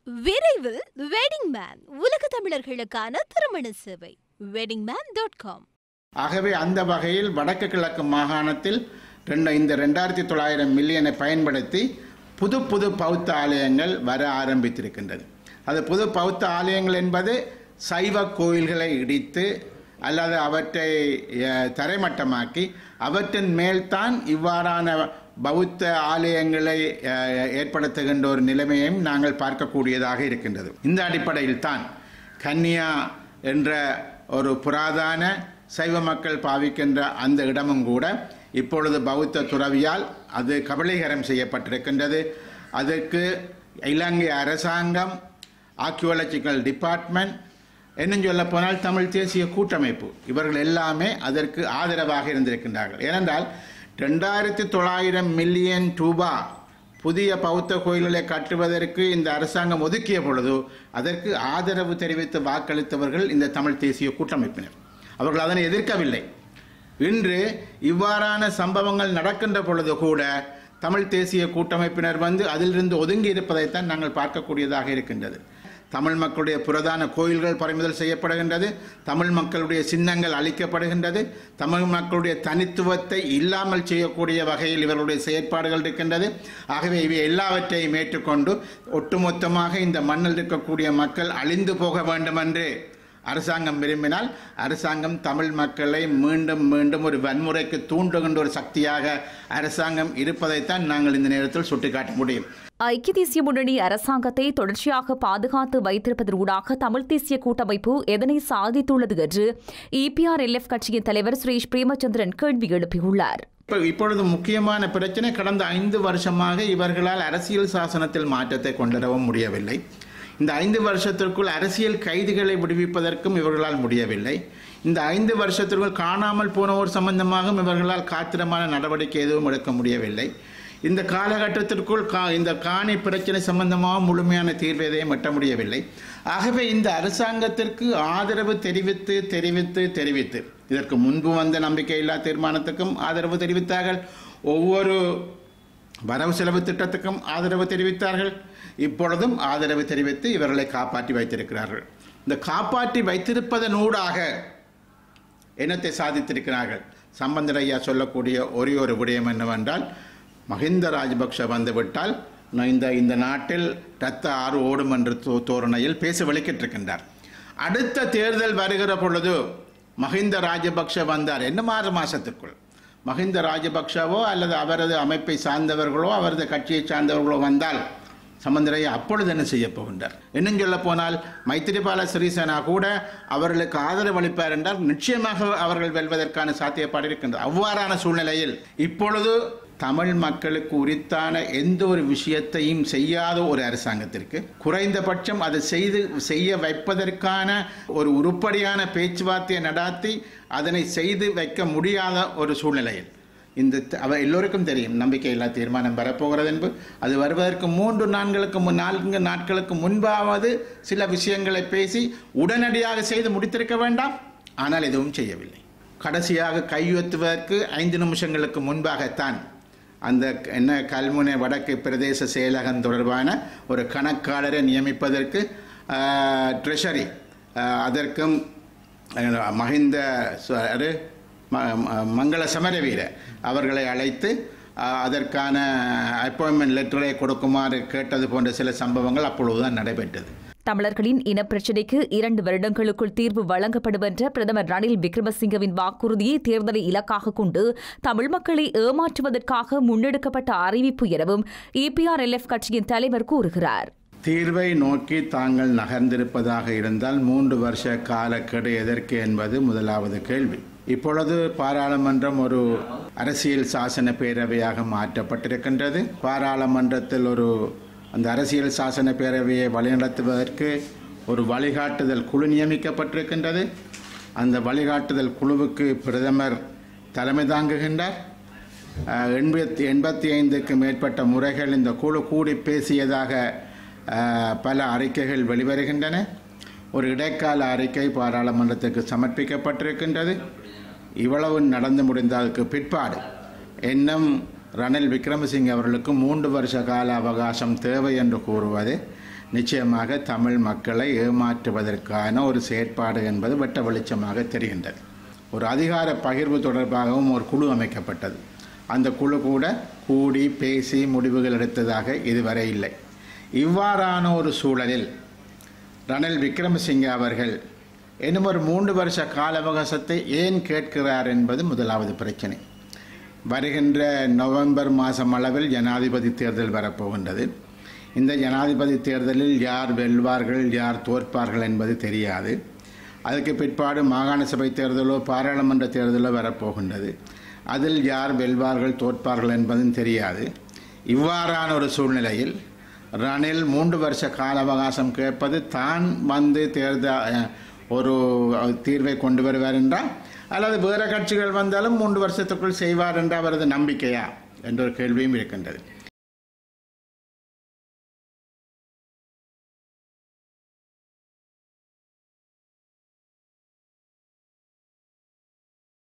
விரைவில் wedding man உலக தமிழர்களுக்கான திருமண சேவை வெட்டிங் மேன் டாட் காம் ஆகவே அந்த வகையில் வடக்கு கிழக்கு மாகாணத்தில் ரெண்டு இந்த ரெண்டாயிரத்தி தொள்ளாயிரம் மில்லியனை பயன்படுத்தி புது புது பௌத்த ஆலயங்கள் வர ஆரம்பித்திருக்கின்றது அது புது பௌத்த ஆலயங்கள் என்பது சைவ கோயில்களை இடித்து அல்லது அவற்றை அஹ், தரைமட்டமாக்கி அவற்றின் மேல்தான் இவ்வாறான பௌத்த ஆலயங்களை அஹ், ஏற்படுத்துகின்ற ஒரு நிலைமையையும் நாங்கள் பார்க்கக்கூடியதாக இருக்கின்றது இந்த அடிப்படையில் தான் கன்னியா என்ற ஒரு புராதான சைவ மக்கள் பாவிக்கின்ற அந்த இடமும் கூட இப்பொழுது பௌத்த துறவியால் அது கபலீகரம் செய்யப்பட்டிருக்கின்றது அதற்கு இலங்கை அரசாங்கம் ஆர்கியோலஜிக்கல் டிபார்ட்மெண்ட் இன்னும் சொல்ல போனால் தமிழ் தேசிய கூட்டமைப்பு இவர்கள் எல்லாமே அதற்கு ஆதரவாக இருந்திருக்கின்றார்கள் ஏனென்றால் ரெண்டாயிரத்தி தொள்ளாயிரம் மில்லியன் ரூபா புதிய பௌத்த கோயில்களை கட்டுவதற்கு இந்த அரசாங்கம் ஒதுக்கிய பொழுது அதற்கு ஆதரவு தெரிவித்து வாக்களித்தவர்கள் இந்த தமிழ் தேசிய கூட்டமைப்பினர் அவர்கள் அதனை எதிர்க்கவில்லை இன்று இவ்வாறான சம்பவங்கள் நடக்கின்ற பொழுது கூட தமிழ் தேசிய கூட்டமைப்பினர் வந்து அதிலிருந்து ஒதுங்கி இருப்பதைத்தான் நாங்கள் பார்க்கக்கூடியதாக இருக்கின்றது தமிழ் மக்களுடைய புரதான கோயில்கள் பறிமுதல் செய்யப்படுகின்றது தமிழ் மக்களுடைய சின்னங்கள் அளிக்கப்படுகின்றது தமிழ் மக்களுடைய தனித்துவத்தை இல்லாமல் செய்யக்கூடிய வகையில் இவர்களுடைய செயற்பாடுகள் இருக்கின்றது ஆகவே இவை எல்லாவற்றையும் ஏற்றுக்கொண்டு ஒட்டுமொத்தமாக இந்த மண்ணில் இருக்கக்கூடிய மக்கள் அழிந்து போக வேண்டும் என்று அரசாங்கம் விரும்பினால் அரசாங்கம் தமிழ் மக்களை மீண்டும் மீண்டும் ஒரு வன்முறைக்கு தூண்டுகின்ற ஒரு சக்தியாக அரசாங்கம் இருப்பதைத்தான் நாங்கள் இந்த நேரத்தில் சுட்டிக்காட்ட முடியும் ஐக்கிய தேசிய முன்னணி அரசாங்கத்தை தொடர்ச்சியாக பாதுகாத்து வைத்திருப்பதற்கூடாக தமிழ் தேசிய கூட்டமைப்பு எதனை சாதித்துள்ளது என்று இபிஆர்எல்எஃப் கட்சியின் தலைவர் சுரேஷ் பிரேமச்சந்திரன் கேள்வி எழுப்பியுள்ளார் இப்போ இப்பொழுது முக்கியமான பிரச்சனை கடந்த ஐந்து வருஷமாக இவர்களால் அரசியல் சாசனத்தில் மாற்றத்தை கொண்டுவரவும் முடியவில்லை இந்த ஐந்து வருஷத்திற்குள் அரசியல் கைதிகளை விடுவிப்பதற்கும் இவர்களால் முடியவில்லை இந்த ஐந்து வருஷத்திற்குள் காணாமல் போனோர் சம்பந்தமாகவும் இவர்களால் காத்திரமான நடவடிக்கை எதுவும் எடுக்க முடியவில்லை இந்த காலகட்டத்திற்குள் கா இந்த காணி பிரச்சனை சம்பந்தமாக முழுமையான தீர்வு எதையும் எட்ட முடியவில்லை ஆகவே இந்த அரசாங்கத்திற்கு ஆதரவு தெரிவித்து தெரிவித்து தெரிவித்து இதற்கு முன்பு வந்த நம்பிக்கையில்லா தீர்மானத்துக்கும் ஆதரவு தெரிவித்தார்கள் ஒவ்வொரு வரவு செலவு திட்டத்துக்கும் ஆதரவு தெரிவித்தார்கள் இப்பொழுதும் ஆதரவு தெரிவித்து இவர்களை காப்பாற்றி வைத்திருக்கிறார்கள் இந்த காப்பாற்றி வைத்திருப்பதனூடாக என்னத்தை சாதித்திருக்கிறார்கள் சம்பந்தர் ஐயா சொல்லக்கூடிய ஒரே ஒரு விடயம் என்னவென்றால் மஹிந்த ராஜபக்ஷ வந்துவிட்டால் நான் இந்த இந்த நாட்டில் இரத்த ஆறு ஓடும் என்ற தோ- தோரணையில் பேச வெளிக்கிட்டிருக்கின்றார் அடுத்த தேர்தல் வருகிற பொழுது மஹிந்த ராஜபக்ஷ வந்தார் என்ன மாறு மாசத்திற்குள் மஹிந்த ராஜபக்ஷவோ அல்லது அவரது அமைப்பை சார்ந்தவர்களோ அவரது கட்சியை சார்ந்தவர்களோ வந்தால் சம்பந்தரையை அப்பொழுது என்ன செய்ய போகின்றார் இன்னும் சொல்ல போனால் மைத்திரிபால சிறிசேனா கூட அவர்களுக்கு ஆதரவு அளிப்பார் என்றால் நிச்சயமாக அவர்கள் வெல்வதற்கான சாத்தியப்பாடு இருக்கின்றது அவ்வாறான சூழ்நிலையில் இப்பொழுது தமிழ் மக்களுக்கு உரித்தான எந்த ஒரு விஷயத்தையும் செய்யாத ஒரு அரசாங்கத்திற்கு குறைந்தபட்சம் அதை செய்து செய்ய வைப்பதற்கான ஒரு உருப்படியான பேச்சுவார்த்தையை நடாத்தி அதனை செய்து வைக்க முடியாத ஒரு சூழ்நிலையில் இந்த த- அவ எல்லோருக்கும் தெரியும் நம்பிக்கையில்லா தீர்மானம் வரப்போகிறது என்பது அது வருவதற்கு மூன்று நான்களுக்கு முன் நான்கு நாட்களுக்கு முன்பாவது சில விஷயங்களை பேசி உடனடியாக செய்து முடித்திருக்க வேண்டாம் ஆனால் எதுவும் செய்யவில்லை கடைசியாக கையெழுத்துவதற்கு ஐந்து நிமிஷங்களுக்கு முன்பாகத்தான் அந்த க- என்ன கல்முனை வடக்கு பிரதேச செயலகம் தொடர்பான ஒரு கணக்காளரை நியமிப்பதற்கு ட்ரெஷரி அதற்கும் அஹ், மஹிந்த ச- அது ம- ம- மங்கள சமரவீர அவர்களை அழைத்து அஹ், அதற்கான அப்பாயின்மெண்ட் லெட்டரை கொடுக்குமாறு கேட்டது போன்ற சில சம்பவங்கள் அப்பொழுதுதான் நடைபெற்றது தமிழர்களின் இனப்பிரச்சினைக்கு இரண்டு வருடங்களுக்குள் தீர்வு வழங்கப்படும் என்ற பிரதமர் ரணில் விக்ரமசிங்கவின் வாக்குறுதியை தேர்தலை இலக்காக கொண்டு தமிழ் மக்களை ஏமாற்றுவதற்காக முன்னெடுக்கப்பட்ட அறிவிப்பு எனவும் இபிஆர்எல்எஃப் கட்சியின் தலைவர் கூறுகிறார் தீர்வை நோக்கி தாங்கள் நகர்ந்திருப்பதாக இருந்தால் மூன்று வருஷ காலக்கெடு எதற்கு என்பது முதலாவது கேள்வி இப்பொழுது பாராளுமன்றம் ஒரு அரசியல் சாசன பேரவையாக மாற்றப்பட்டிருக்கின்றது பாராளுமன்றத்தில் ஒரு அந்த அரசியல் சாசன பேரவையை வழிநடத்துவதற்கு ஒரு வழிகாட்டுதல் குழு நியமிக்கப்பட்டிருக்கின்றது அந்த வழிகாட்டுதல் குழுவுக்கு பிரதமர் தலைமை தாங்குகின்றார் அஹ், எண்பத்தி எண்பத்தி ஐந்துக்கு மேற்பட்ட முறைகள் இந்த குழு கூடி பேசியதாக அஹ், பல அறிக்கைகள் வெளிவருகின்றன ஒரு இடைக்கால அறிக்கை பாராளுமன்றத்துக்கு சமர்ப்பிக்கப்பட்டிருக்கின்றது இவ்வளவு நடந்து முடிந்ததற்கு பிற்பாடு இன்னும் ரணில் விக்ரமசிங்க அவர்களுக்கு மூன்று வருஷ கால அவகாசம் தேவை என்று கூறுவது நிச்சயமாக தமிழ் மக்களை ஏமாற்றுவதற்கான ஒரு செயற்பாடு என்பது வெட்ட வெளிச்சமாக தெரிகின்றது ஒரு அதிகார பகிர்வு தொடர்பாகவும் ஒரு குழு அமைக்கப்பட்டது அந்த குழு கூட கூடி பேசி முடிவுகள் எடுத்ததாக இதுவரை இல்லை இவ்வாறான ஒரு சூழலில் ரணில் விக்ரமசிங்கே அவர்கள் இன்னும் ஒரு மூன்று வருஷ கால அவகாசத்தை ஏன் கேட்கிறார் என்பது முதலாவது பிரச்சனை வருகின்ற நவம்பர் மாதம் அளவில் ஜனாதிபதி தேர்தல் வரப்போகின்றது இந்த ஜனாதிபதி தேர்தலில் யார் வெல்வார்கள் யார் தோற்பார்கள் என்பது தெரியாது அதுக்கு பிற்பாடு மாகாண சபை தேர்தலோ பாராளுமன்ற தேர்தலோ வரப்போகின்றது அதில் யார் வெல்வார்கள் தோற்பார்கள் என்பதும் தெரியாது இவ்வாறான ஒரு சூழ்நிலையில் ரணில் மூன்று வருஷ கால அவகாசம் கேட்பது தான் வந்து தேர்தல் ஒரு தீர்வை கொண்டு வருவார் என்றால் அல்லது வேறு கட்சிகள் வந்தாலும் மூன்று வருஷத்துக்குள் செய்வார் என்ற அவரது நம்பிக்கையா என்ற ஒரு கேள்வியும் இருக்கின்றது